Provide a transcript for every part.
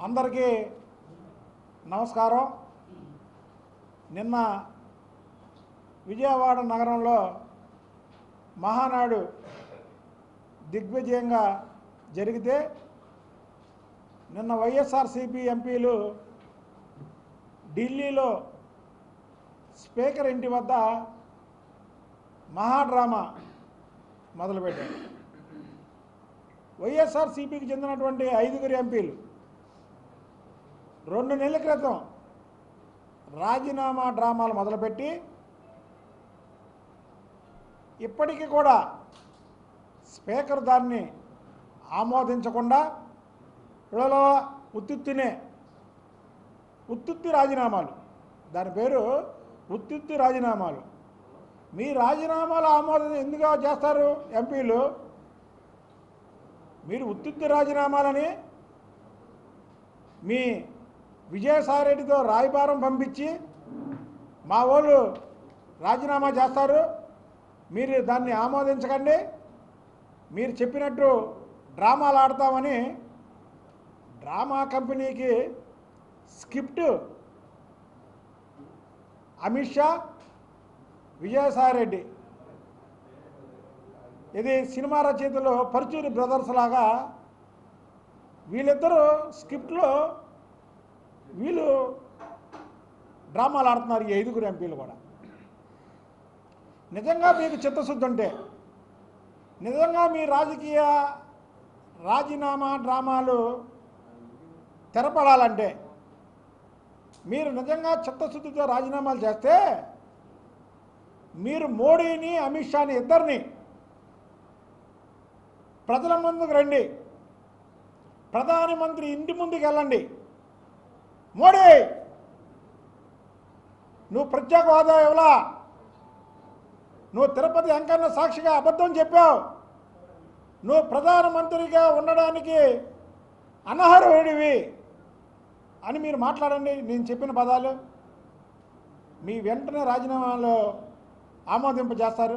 అందరికీ నమస్కారం నిన్న విజయవాడ నగరంలో మహానాడు దిగ్విజయంగా జరిగితే నిన్న వైఎస్ఆర్సీపీ ఎంపీలు ఢిల్లీలో స్పీకర్ ఇంటి వద్ద మహాడ్రామా మొదలుపెట్టారు వైఎస్ఆర్సీపీకి చెందినటువంటి ఐదుగురు ఎంపీలు రెండు నెలల క్రితం రాజీనామా డ్రామాలు మొదలుపెట్టి ఇప్పటికీ కూడా స్పీకర్ దాన్ని ఆమోదించకుండా ఇలా ఉత్తుత్తినే ఉత్తుత్తి రాజీనామాలు దాని పేరు ఉత్తుత్తి రాజీనామాలు మీ రాజీనామాలు ఆమోదం ఎందుకు చేస్తారు ఎంపీలు మీరు ఉత్తుత్తి రాజీనామాలని మీ విజయసాయిరెడ్డితో రాయబారం పంపించి మా వాళ్ళు రాజీనామా చేస్తారు మీరు దాన్ని ఆమోదించకండి మీరు చెప్పినట్టు డ్రామాలు ఆడతామని డ్రామా కంపెనీకి స్క్రిప్ట్ అమిత్ షా విజయసాయిరెడ్డి ఇది సినిమా రచయితలు పరుచూరి బ్రదర్స్ లాగా వీళ్ళిద్దరూ స్క్రిప్ట్లో వీళ్ళు డ్రామాలు ఆడుతున్నారు ఈ ఐదుగురు ఎంపీలు కూడా నిజంగా మీకు చిత్తశుద్ధి ఉంటే నిజంగా మీ రాజకీయ రాజీనామా డ్రామాలు తెరపడాలంటే మీరు నిజంగా చిత్తశుద్ధితో రాజీనామాలు చేస్తే మీరు మోడీని అమిత్ షాని ఇద్దరిని ప్రజల ముందుకు రండి ప్రధానమంత్రి ఇంటి ముందుకు వెళ్ళండి మోడీ నువ్వు ప్రత్యేక హోదా ఇవ్వలా నువ్వు తిరుపతి వెంకన్న సాక్షిగా అబద్ధం చెప్పావు నువ్వు ప్రధానమంత్రిగా ఉండడానికి అనర్హుడివి అని మీరు మాట్లాడండి నేను చెప్పిన పదాలు మీ వెంటనే రాజీనామాలో ఆమోదింపజేస్తారు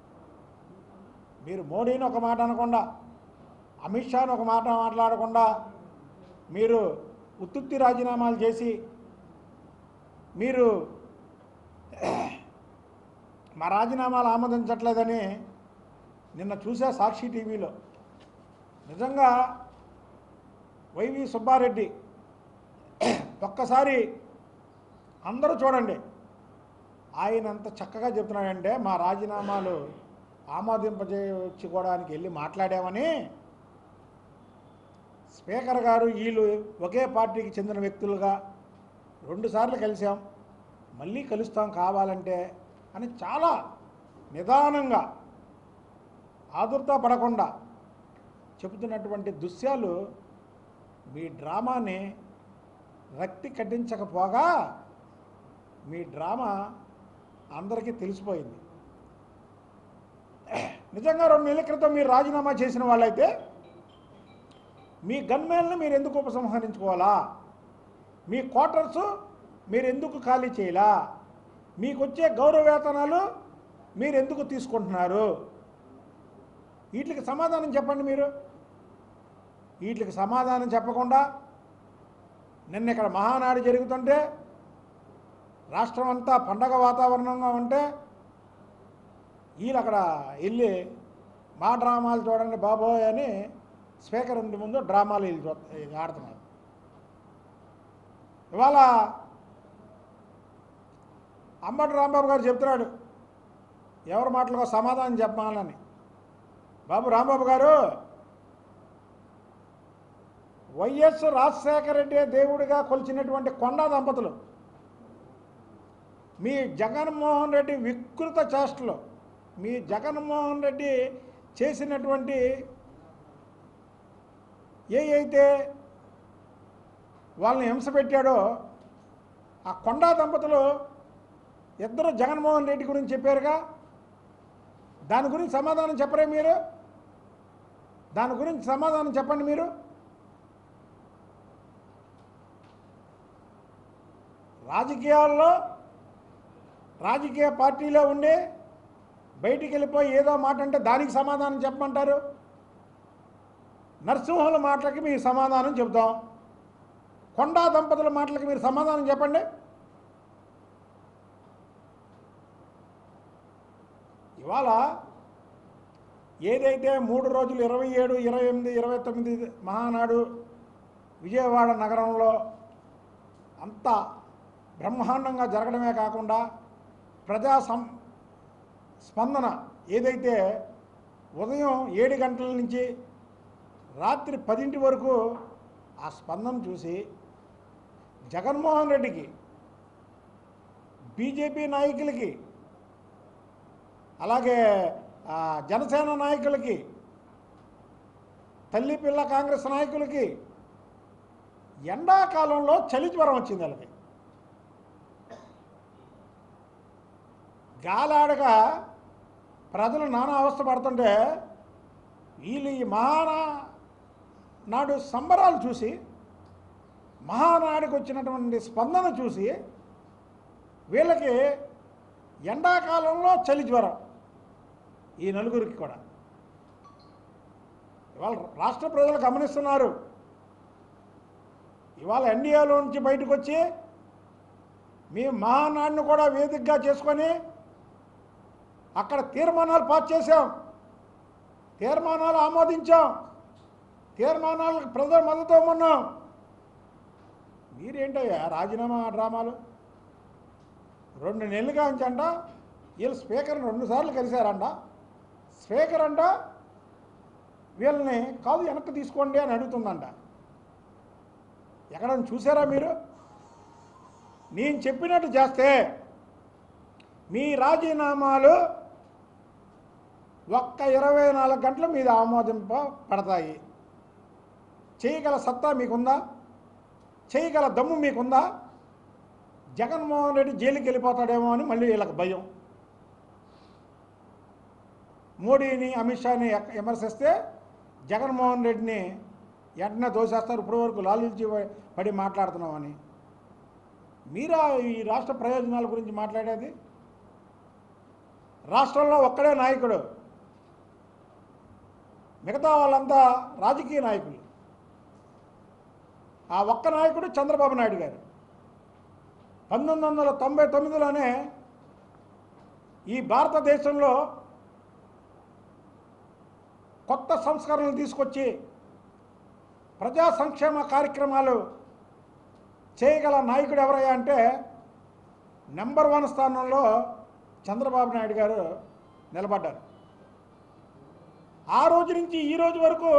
మీరు మోడీని ఒక మాట అనకుండా అమిత్ షాని ఒక మాట మాట్లాడకుండా మీరు ఉత్తుత్తి రాజీనామాలు చేసి మీరు మా రాజీనామాలు ఆమోదించట్లేదని నిన్న చూసా సాక్షి టీవీలో నిజంగా వైవి సుబ్బారెడ్డి ఒక్కసారి అందరూ చూడండి ఆయన అంత చక్కగా చెప్తున్నాడంటే మా రాజీనామాలు ఆమోదింపజేయించుకోవడానికి వెళ్ళి మాట్లాడామని స్పీకర్ గారు వీళ్ళు ఒకే పార్టీకి చెందిన వ్యక్తులుగా రెండుసార్లు కలిసాం మళ్ళీ కలుస్తాం కావాలంటే అని చాలా నిదానంగా ఆదుర్తా పడకుండా చెబుతున్నటువంటి దృశ్యాలు మీ డ్రామాని రక్తి కట్టించకపోగా మీ డ్రామా అందరికీ తెలిసిపోయింది నిజంగా రెండు నెలల క్రితం మీరు రాజీనామా చేసిన వాళ్ళైతే మీ గన్మేల్ని మీరు ఎందుకు ఉపసంహరించుకోవాలా మీ క్వార్టర్స్ మీరు ఎందుకు ఖాళీ చేయాలా మీకు వచ్చే గౌరవ వేతనాలు మీరు ఎందుకు తీసుకుంటున్నారు వీటికి సమాధానం చెప్పండి మీరు వీటికి సమాధానం చెప్పకుండా నిన్న ఇక్కడ మహానాడు జరుగుతుంటే రాష్ట్రం అంతా పండగ వాతావరణంగా ఉంటే వీళ్ళు అక్కడ వెళ్ళి మా డ్రామాలు చూడండి బాబోయ్ అని స్పీకర్ ఇంటి ముందు డ్రామాలు వీళ్ళు చూ వీళ్ళు ఆడుతున్నారు ఇవాళ అమ్మటి రాంబాబు గారు చెప్తున్నాడు ఎవరి మాటలకు సమాధానం చెప్పాలని బాబు రాంబాబు గారు వైఎస్ రాజశేఖర రెడ్డి దేవుడిగా కొలిచినటువంటి కొండా దంపతులు మీ జగన్మోహన్ రెడ్డి వికృత చేష్టలు మీ జగన్మోహన్ రెడ్డి చేసినటువంటి ఏ అయితే వాళ్ళని హింస పెట్టాడో ఆ కొండా దంపతులు ఇద్దరు జగన్మోహన్ రెడ్డి గురించి చెప్పారుగా దాని గురించి సమాధానం చెప్పరే మీరు దాని గురించి సమాధానం చెప్పండి మీరు రాజకీయాల్లో రాజకీయ పార్టీలో ఉండి బయటికి వెళ్ళిపోయి ఏదో మాట అంటే దానికి సమాధానం చెప్పమంటారు నరసింహుల మాటలకి మీ సమాధానం చెబుతాం కొండా దంపతుల మాటలకు మీరు సమాధానం చెప్పండి ఇవాళ ఏదైతే మూడు రోజులు ఇరవై ఏడు ఇరవై ఎనిమిది ఇరవై తొమ్మిది మహానాడు విజయవాడ నగరంలో అంత బ్రహ్మాండంగా జరగడమే కాకుండా ప్రజా సం స్పందన ఏదైతే ఉదయం ఏడు గంటల నుంచి రాత్రి పదింటి వరకు ఆ స్పందన చూసి జగన్మోహన్ రెడ్డికి బీజేపీ నాయకులకి అలాగే ఆ, జనసేన నాయకులకి తల్లి పిల్ల కాంగ్రెస్ నాయకులకి ఎండాకాలంలో చలి జ్వరం వచ్చింది వాళ్ళకి గాలాడగా ప్రజలు నానా అవస్థ పడుతుంటే వీళ్ళు ఈ మహానా నాడు సంబరాలు చూసి మహానాడికి వచ్చినటువంటి స్పందన చూసి వీళ్ళకి ఎండాకాలంలో చలి జ్వరం ఈ నలుగురికి కూడా ఇవాళ రాష్ట్ర ప్రజలు గమనిస్తున్నారు ఇవాళ ఎన్డీఏలో నుంచి బయటకు వచ్చి మీ మహానాడిని కూడా వేదికగా చేసుకొని అక్కడ తీర్మానాలు పాస్ చేశాం తీర్మానాలు ఆమోదించాం తీర్మానాలకు ప్రజల మద్దతు ఇవ్వమన్నాం మీరేంటయ్యా రాజీనామా డ్రామాలు రెండు నెలలుగా అంచంట వీళ్ళు స్పీకర్ని రెండుసార్లు కలిశారంట స్పీకర్ అంట వీళ్ళని కాదు వెనక్కి తీసుకోండి అని అడుగుతుందంట ఎక్కడైనా చూసారా మీరు నేను చెప్పినట్టు చేస్తే మీ రాజీనామాలు ఒక్క ఇరవై నాలుగు గంటలు మీద ఆమోదింప పడతాయి చేయగల సత్తా మీకుందా చేయగల దమ్ము మీకుందా జగన్మోహన్ రెడ్డి జైలుకి వెళ్ళిపోతాడేమో అని మళ్ళీ వీళ్ళకి భయం మోడీని అమిత్ షాని ఎక్- విమర్శిస్తే జగన్మోహన్ రెడ్డిని వెంటనే దోసేస్తారు ఇప్పటి వరకు లాలించి పడి మాట్లాడుతున్నామని మీరా ఈ రాష్ట్ర ప్రయోజనాల గురించి మాట్లాడేది రాష్ట్రంలో ఒక్కడే నాయకుడు మిగతా వాళ్ళంతా రాజకీయ నాయకులు ఆ ఒక్క నాయకుడు చంద్రబాబు నాయుడు గారు పంతొమ్మిది వందల తొంభై తొమ్మిదిలోనే ఈ భారతదేశంలో కొత్త సంస్కరణలు తీసుకొచ్చి ప్రజా సంక్షేమ కార్యక్రమాలు చేయగల నాయకుడు ఎవరయ్యా అంటే నెంబర్ వన్ స్థానంలో చంద్రబాబు నాయుడు గారు నిలబడ్డారు ఆ రోజు నుంచి ఈ రోజు వరకు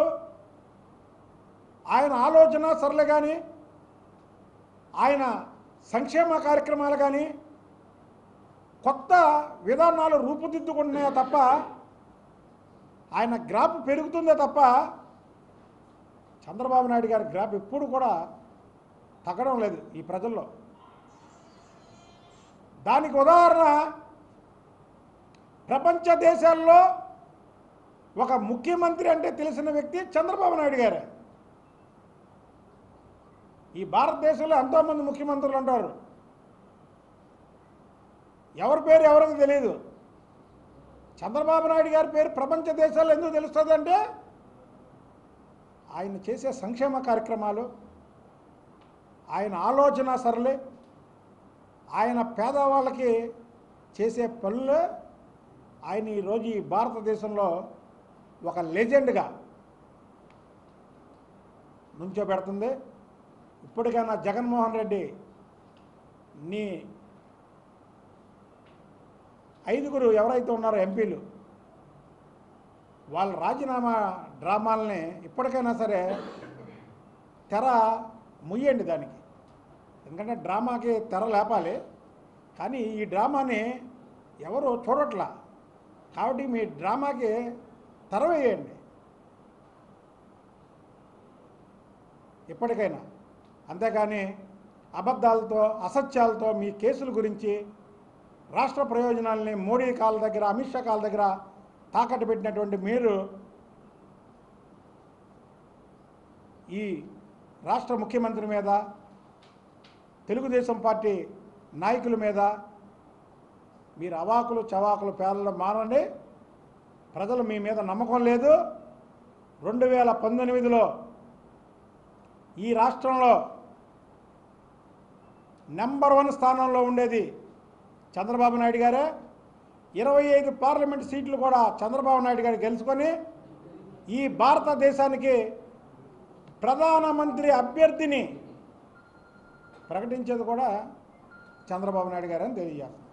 ఆయన ఆలోచన సరళ కానీ ఆయన సంక్షేమ కార్యక్రమాలు కానీ కొత్త విధానాలు రూపుదిద్దుకుంటున్నాయో తప్ప ఆయన గ్రాఫ్ పెరుగుతుందే తప్ప చంద్రబాబు నాయుడు గారి గ్రాఫ్ ఎప్పుడు కూడా తగ్గడం లేదు ఈ ప్రజల్లో దానికి ఉదాహరణ ప్రపంచ దేశాల్లో ఒక ముఖ్యమంత్రి అంటే తెలిసిన వ్యక్తి చంద్రబాబు నాయుడు గారే ఈ భారతదేశంలో ఎంతోమంది ముఖ్యమంత్రులు ఉంటారు ఎవరి పేరు ఎవరికి తెలియదు చంద్రబాబు నాయుడు గారి పేరు ప్రపంచ దేశాల్లో ఎందుకు తెలుస్తుందంటే ఆయన చేసే సంక్షేమ కార్యక్రమాలు ఆయన ఆలోచన సరళి ఆయన పేదవాళ్ళకి చేసే పనులు ఆయన ఈరోజు ఈ భారతదేశంలో ఒక లెజెండ్గా నుంచోబెడుతుంది ఇప్పటికైనా జగన్మోహన్ రెడ్డి నీ ఐదుగురు ఎవరైతే ఉన్నారో ఎంపీలు వాళ్ళ రాజీనామా డ్రామాలని ఇప్పటికైనా సరే తెర ముయ్యండి దానికి ఎందుకంటే డ్రామాకి తెర లేపాలి కానీ ఈ డ్రామాని ఎవరు చూడట్లా కాబట్టి మీ డ్రామాకి తెర వేయండి ఇప్పటికైనా అంతేకాని అబద్ధాలతో అసత్యాలతో మీ కేసుల గురించి రాష్ట్ర ప్రయోజనాల్ని మోడీ కాళ్ళ దగ్గర అమిత్ షా కాళ్ళ దగ్గర తాకట్టు పెట్టినటువంటి మీరు ఈ రాష్ట్ర ముఖ్యమంత్రి మీద తెలుగుదేశం పార్టీ నాయకుల మీద మీరు అవాకులు చవాకులు పేదలు మానండి ప్రజలు మీ మీద నమ్మకం లేదు రెండు వేల పంతొమ్మిదిలో ఈ రాష్ట్రంలో నెంబర్ వన్ స్థానంలో ఉండేది చంద్రబాబు నాయుడు గారే ఇరవై ఐదు పార్లమెంట్ సీట్లు కూడా చంద్రబాబు నాయుడు గారు గెలుచుకొని ఈ భారతదేశానికి ప్రధానమంత్రి అభ్యర్థిని ప్రకటించేది కూడా చంద్రబాబు నాయుడు గారని తెలియజేస్తాం